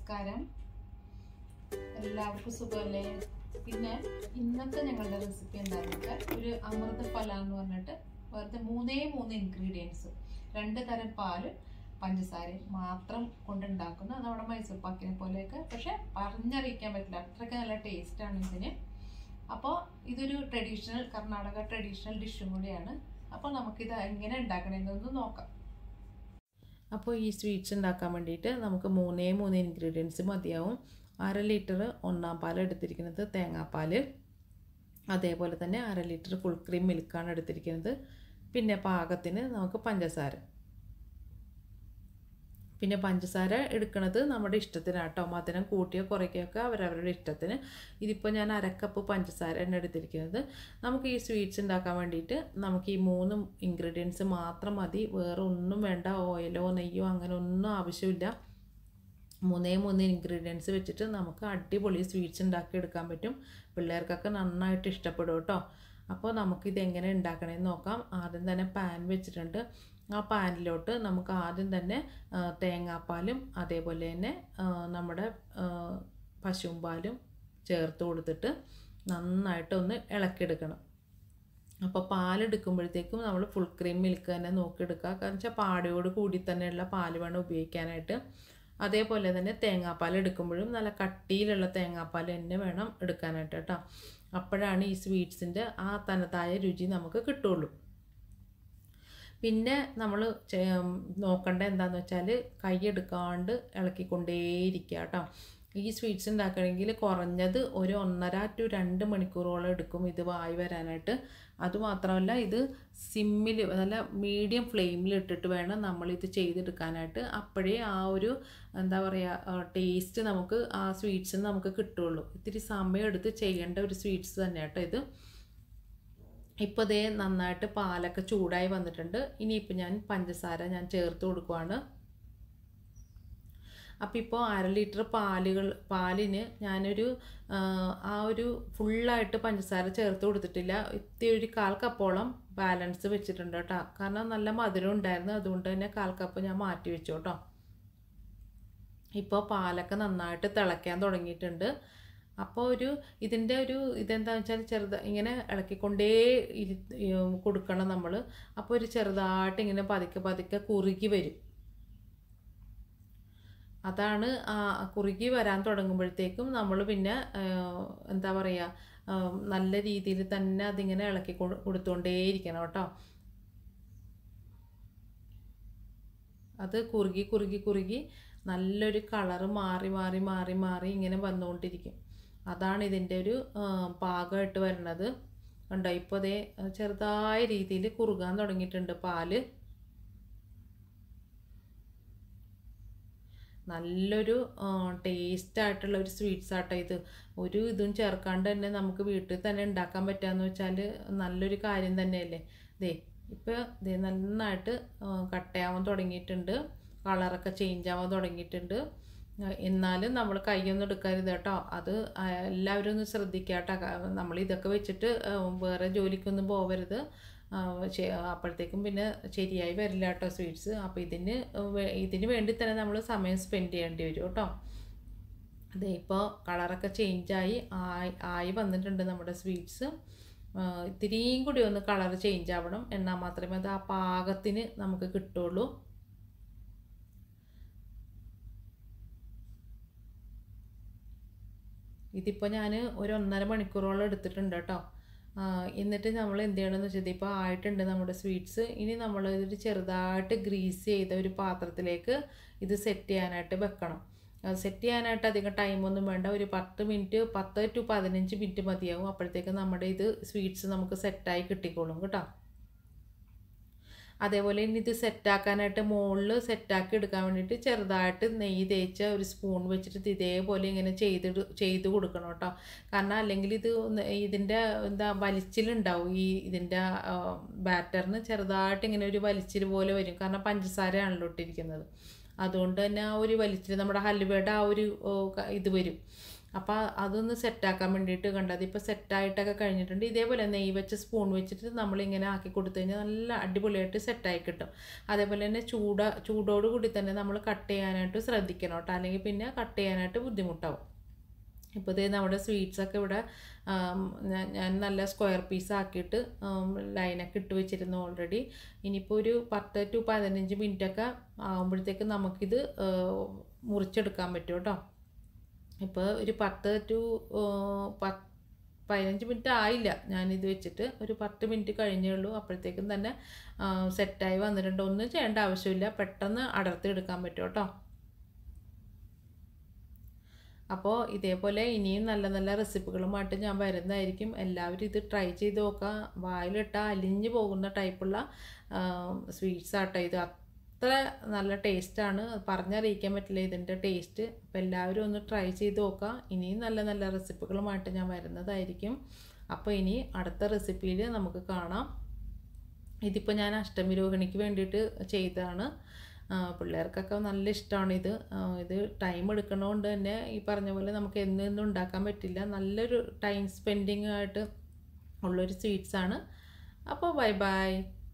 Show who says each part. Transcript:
Speaker 1: നമസ്കാരം എല്ലാവർക്കും സുഖമല്ലേ പിന്നെ ഇന്നത്തെ ഞങ്ങളുടെ റെസിപ്പി എന്താണെന്ന് വെച്ചാൽ ഒരു അമൃത ഫല എന്ന് പറഞ്ഞിട്ട് വെറുതെ മൂന്നേ മൂന്ന് ഇൻഗ്രീഡിയൻസ് രണ്ട് തരം പാല് പഞ്ചസാരയും മാത്രം കൊണ്ടുണ്ടാക്കുന്ന നമ്മുടെ മൈസൂർ പാക്കിനെ പോലെയൊക്കെ പക്ഷെ പറഞ്ഞറിയിക്കാൻ പറ്റില്ല അത്രയ്ക്ക് നല്ല ടേസ്റ്റാണ് ഇതിന് അപ്പോൾ ഇതൊരു ട്രഡീഷണൽ കർണാടക ട്രഡീഷണൽ ഡിഷും കൂടിയാണ് അപ്പോൾ നമുക്കിത് എങ്ങനെ ഉണ്ടാക്കണമെന്നൊന്ന് നോക്കാം
Speaker 2: അപ്പോൾ ഈ സ്വീറ്റ്സ് ഉണ്ടാക്കാൻ വേണ്ടിയിട്ട് നമുക്ക് മൂന്നേ മൂന്ന് ഇൻഗ്രീഡിയൻസ് മതിയാവും അര ലിറ്റർ ഒന്നാം പാൽ എടുത്തിരിക്കുന്നത് തേങ്ങാപ്പാൽ അതേപോലെ തന്നെ അര ലിറ്റർ ഫുൾ ക്രീം മിൽക്കാണ് എടുത്തിരിക്കുന്നത് പിന്നെ പാകത്തിന് നമുക്ക് പഞ്ചസാര പിന്നെ പഞ്ചസാര എടുക്കുന്നത് നമ്മുടെ ഇഷ്ടത്തിനാണ് കേട്ടോ മധുരം കൂട്ടിയോ കുറയ്ക്കുകയൊക്കെ അവരവരുടെ ഇഷ്ടത്തിന് ഇതിപ്പോൾ ഞാൻ അരക്കപ്പ് പഞ്ചസാര ആണ് എടുത്തിരിക്കുന്നത് നമുക്ക് ഈ സ്വീറ്റ്സ് ഉണ്ടാക്കാൻ വേണ്ടിയിട്ട് നമുക്ക് ഈ മൂന്ന് ഇൻഗ്രീഡിയൻസ് മാത്രം മതി വേറെ ഒന്നും വേണ്ട ഓയിലോ നെയ്യോ അങ്ങനെ ഒന്നും ആവശ്യമില്ല മൂന്നേ മൂന്ന് ഇൻഗ്രീഡിയൻസ് വെച്ചിട്ട് നമുക്ക് അടിപൊളി സ്വീറ്റ്സ് ഉണ്ടാക്കി എടുക്കാൻ പറ്റും പിള്ളേർക്കൊക്കെ നന്നായിട്ട് ഇഷ്ടപ്പെടും കേട്ടോ അപ്പോൾ നമുക്കിത് എങ്ങനെ ഉണ്ടാക്കണമെന്ന് നോക്കാം ആദ്യം തന്നെ പാൻ വെച്ചിട്ടുണ്ട് ആ പാനിലോട്ട് നമുക്ക് ആദ്യം തന്നെ തേങ്ങാപ്പാലും അതേപോലെ തന്നെ നമ്മുടെ പശുവും പാലും ചേർത്ത് കൊടുത്തിട്ട് നന്നായിട്ടൊന്ന് ഇളക്കിയെടുക്കണം അപ്പോൾ പാലെടുക്കുമ്പോഴത്തേക്കും നമ്മൾ ഫുൾ ക്രീം മിൽക്ക് തന്നെ നോക്കിയെടുക്കുക കാരണം വെച്ചാൽ പാടയോട് കൂടി തന്നെയുള്ള പാല് വേണം ഉപയോഗിക്കാനായിട്ട് അതേപോലെ തന്നെ തേങ്ങാപ്പാൽ എടുക്കുമ്പോഴും നല്ല കട്ടിയിലുള്ള തേങ്ങാപ്പാൽ തന്നെ വേണം എടുക്കാനായിട്ട് കേട്ടോ അപ്പോഴാണ് ഈ സ്വീറ്റ്സിൻ്റെ ആ തനതായ രുചി നമുക്ക് കിട്ടുള്ളൂ പിന്നെ നമ്മൾ നോക്കേണ്ട എന്താണെന്ന് വെച്ചാൽ കൈയെടുക്കാണ്ട് ഇളക്കിക്കൊണ്ടേയിരിക്കുക കേട്ടോ ഈ സ്വീറ്റ്സ് ഉണ്ടാക്കണമെങ്കിൽ കുറഞ്ഞത് ഒരു ഒന്നര ടു രണ്ട് മണിക്കൂറോളം എടുക്കും ഇത് വായി വരാനായിട്ട് അതുമാത്രമല്ല ഇത് സിമ്മിൽ നല്ല മീഡിയം ഫ്ലെയിമിൽ ഇട്ടിട്ട് വേണം നമ്മളിത് ചെയ്തെടുക്കാനായിട്ട് അപ്പോഴേ ആ ഒരു എന്താ പറയുക ടേസ്റ്റ് നമുക്ക് ആ സ്വീറ്റ്സ് നമുക്ക് കിട്ടുള്ളൂ ഇത്തിരി സമയം എടുത്ത് ചെയ്യേണ്ട ഒരു സ്വീറ്റ്സ് തന്നെ കേട്ടോ ഇത് ഇപ്പോൾ ഇതേ നന്നായിട്ട് പാലൊക്കെ ചൂടായി വന്നിട്ടുണ്ട് ഇനിയിപ്പോൾ ഞാൻ പഞ്ചസാര ഞാൻ ചേർത്ത് കൊടുക്കുവാണ് അപ്പോൾ ഇപ്പോൾ അര ലിറ്റർ പാലുകൾ പാലിന് ഞാനൊരു ആ ഒരു ഫുള്ളായിട്ട് പഞ്ചസാര ചേർത്ത് കൊടുത്തിട്ടില്ല ഇത്തിരി ഒരു കാൽ കപ്പോളം ബാലൻസ് വെച്ചിട്ടുണ്ട് കേട്ടോ കാരണം നല്ല മധുരം ഉണ്ടായിരുന്നു അതുകൊണ്ട് തന്നെ കാൽ കപ്പ് ഞാൻ മാറ്റി വെച്ചു കേട്ടോ ഇപ്പോൾ പാലൊക്കെ നന്നായിട്ട് തിളയ്ക്കാൻ തുടങ്ങിയിട്ടുണ്ട് അപ്പോൾ ഒരു ഇതിൻ്റെ ഒരു ഇതെന്താണെന്ന് വെച്ചാൽ ചെറുത് ഇങ്ങനെ ഇളക്കിക്കൊണ്ടേ ഇരി കൊടുക്കണം നമ്മൾ അപ്പോൾ ഒരു ചെറുതായിട്ട് ഇങ്ങനെ പതുക്കെ പതുക്കെ കുറുകി വരും അതാണ് കുറുകി വരാൻ തുടങ്ങുമ്പോഴത്തേക്കും നമ്മൾ പിന്നെ എന്താ പറയുക നല്ല രീതിയിൽ തന്നെ അതിങ്ങനെ ഇളക്കി കൊടുത്തുകൊണ്ടേയിരിക്കണം കേട്ടോ അത് കുറുകി കുറുകി കുറുകി നല്ലൊരു കളറ് മാറി മാറി മാറി മാറി ഇങ്ങനെ വന്നുകൊണ്ടിരിക്കും അതാണ് ഇതിൻ്റെ ഒരു പാകമായിട്ട് വരുന്നത് കണ്ടോ ഇപ്പോൾ അതേ ചെറുതായ രീതിയിൽ കുറുകാൻ തുടങ്ങിയിട്ടുണ്ട് പാല് നല്ലൊരു ടേസ്റ്റ് ആയിട്ടുള്ള ഒരു സ്വീറ്റ്സ് ആട്ടോ ഇത് ഒരു ഇതും ചേർക്കാണ്ട് തന്നെ നമുക്ക് വീട്ടിൽ തന്നെ ഉണ്ടാക്കാൻ പറ്റുകയെന്ന് വെച്ചാൽ നല്ലൊരു കാര്യം തന്നെയല്ലേ ദേ ഇപ്പോൾ ദേ നന്നായിട്ട് കട്ടയാവാൻ തുടങ്ങിയിട്ടുണ്ട് കളറൊക്കെ ചേഞ്ച് ആവാൻ തുടങ്ങിയിട്ടുണ്ട് എന്നാലും നമ്മൾ കൈയൊന്നും എടുക്കരുത് കേട്ടോ അത് എല്ലാവരും ഒന്ന് ശ്രദ്ധിക്കുക കേട്ടോ നമ്മൾ ഇതൊക്കെ വെച്ചിട്ട് വേറെ ജോലിക്കൊന്നും പോകരുത് അപ്പോഴത്തേക്കും പിന്നെ ശരിയായി വരില്ല കേട്ടോ സ്വീറ്റ്സ് അപ്പോൾ ഇതിന് ഇതിന് വേണ്ടി തന്നെ നമ്മൾ സമയം സ്പെൻഡ് ചെയ്യേണ്ടി വരും കേട്ടോ അതെ ഇപ്പോൾ കളറൊക്കെ ചേഞ്ചായി ആയി ആയി വന്നിട്ടുണ്ട് നമ്മുടെ സ്വീറ്റ്സ് ഇത്തിരിയും കൂടി ഒന്ന് കളർ ചേഞ്ച് ആവണം എന്നാൽ മാത്രമേ അത് ആ പാകത്തിന് നമുക്ക് കിട്ടുള്ളൂ ഇതിപ്പോൾ ഞാൻ ഒരു ഒന്നര മണിക്കൂറോളം എടുത്തിട്ടുണ്ട് കേട്ടോ എന്നിട്ട് നമ്മൾ എന്ത് ചെയ്യണമെന്ന് വെച്ചാൽ ഇപ്പോൾ ആയിട്ടുണ്ട് നമ്മുടെ സ്വീറ്റ്സ് ഇനി നമ്മൾ ഇതൊരു ചെറുതായിട്ട് ഗ്രീസ് ചെയ്ത ഒരു പാത്രത്തിലേക്ക് ഇത് സെറ്റ് ചെയ്യാനായിട്ട് വെക്കണം സെറ്റ് ചെയ്യാനായിട്ട് അധികം ടൈമൊന്നും വേണ്ട ഒരു പത്ത് മിനിറ്റ് പത്ത് ടു പതിനഞ്ച് മിനിറ്റ് മതിയാവും അപ്പോഴത്തേക്ക് നമ്മുടെ ഇത് സ്വീറ്റ്സ് നമുക്ക് സെറ്റായി കിട്ടിക്കോളും കേട്ടോ അതേപോലെ ഇനി ഇത് സെറ്റാക്കാനായിട്ട് മുകളിൽ സെറ്റാക്കി എടുക്കാൻ വേണ്ടിയിട്ട് ചെറുതായിട്ട് നെയ്യ് തേച്ച ഒരു സ്പൂൺ വെച്ചിട്ട് ഇതേപോലെ ഇങ്ങനെ ചെയ്ത് ചെയ്ത് കൊടുക്കണം കേട്ടോ കാരണം അല്ലെങ്കിൽ ഇത് ഇതിൻ്റെ എന്താ വലിച്ചിലുണ്ടാവും ഈ ഇതിൻ്റെ ബാറ്ററിന് ചെറുതായിട്ട് ഇങ്ങനെ ഒരു വലിച്ചിൽ പോലെ വരും കാരണം പഞ്ചസാരയാണല്ലോ ഇട്ടിരിക്കുന്നത് അതുകൊണ്ട് തന്നെ ആ ഒരു വലിച്ചിൽ നമ്മുടെ ഹലുവയുടെ ആ ഒരു ഇത് വരും അപ്പോൾ അതൊന്ന് സെറ്റാക്കാൻ വേണ്ടിയിട്ട് കണ്ടത് ഇപ്പോൾ സെറ്റായിട്ടൊക്കെ കഴിഞ്ഞിട്ടുണ്ട് ഇതേപോലെ നെയ്യ് വെച്ച് സ്പൂൺ വെച്ചിട്ട് നമ്മളിങ്ങനെ ആക്കി കൊടുത്തു കഴിഞ്ഞാൽ നല്ല അടിപൊളിയായിട്ട് സെറ്റായി കിട്ടും അതേപോലെ തന്നെ ചൂട ചൂടോട് കൂടി തന്നെ നമ്മൾ കട്ട് ചെയ്യാനായിട്ട് ശ്രദ്ധിക്കണം കേട്ടോ അല്ലെങ്കിൽ പിന്നെ കട്ട് ചെയ്യാനായിട്ട് ബുദ്ധിമുട്ടാവും ഇപ്പോൾ ഇതേ നമ്മുടെ സ്വീറ്റ്സൊക്കെ ഇവിടെ ആം, ഞാൻ ഞാൻ നല്ല സ്ക്വയർ പീസ് ആക്കിയിട്ട് ആം, ലൈനൊക്കെ ഇട്ട് വെച്ചിരുന്നു ഓൾറെഡി ഇനിയിപ്പോൾ ഒരു പത്ത് ടു പതിനഞ്ച് മിനിറ്റൊക്കെ ആകുമ്പോഴത്തേക്ക് നമുക്കിത് ആ, മുറിച്ചെടുക്കാൻ പറ്റും കേട്ടോ ഇപ്പോൾ ഒരു പത്ത് ടു പത്ത് പതിനഞ്ച് മിനിറ്റ് ആയില്ല ഞാനിത് വെച്ചിട്ട് ഒരു പത്ത് മിനിറ്റ് കഴിഞ്ഞേ ഉള്ളൂ അപ്പോഴത്തേക്കും തന്നെ സെറ്റായി വന്നിട്ടുണ്ട് ഒന്നും ചെയ്യേണ്ട ആവശ്യമില്ല പെട്ടെന്ന് അടർത്തി എടുക്കാൻ പറ്റും കേട്ടോ അപ്പോൾ ഇതേപോലെ ഇനിയും നല്ല നല്ല റെസിപ്പികളുമായിട്ട് ഞാൻ വരുന്നതായിരിക്കും എല്ലാവരും ഇത് ട്രൈ ചെയ്ത് നോക്കുക വായിലിട്ട അലിഞ്ഞു പോകുന്ന ടൈപ്പുള്ള സ്വീറ്റ്സ് ആട്ടോ ഇത് അത്ര നല്ല ടേസ്റ്റാണ് പറഞ്ഞറിയിക്കാൻ പറ്റില്ല ഇതിൻ്റെ ടേസ്റ്റ് അപ്പോൾ എല്ലാവരും ഒന്ന് ട്രൈ ചെയ്ത് നോക്കുക ഇനിയും നല്ല നല്ല റെസിപ്പികളുമായിട്ട് ഞാൻ വരുന്നതായിരിക്കും അപ്പോൾ ഇനി അടുത്ത റെസിപ്പിയിൽ നമുക്ക് കാണാം ഇതിപ്പോൾ ഞാൻ അഷ്ടമി രോഹിണിക്ക് വേണ്ടിയിട്ട് ചെയ്തതാണ് ആ, പിള്ളേർക്കൊക്കെ നല്ല ഇഷ്ടമാണ് ഇത് ആ, ഇത് ടൈം എടുക്കണോണ്ട് തന്നെ ഈ പറഞ്ഞ പോലെ നമുക്ക് എന്നും എന്നും ഉണ്ടാക്കാൻ പറ്റില്ല നല്ലൊരു ടൈം സ്പെൻഡിങ് ആയിട്ട് ഉള്ളൊരു സ്വീറ്റ്സാണ് അപ്പോൾ ബൈ ബൈ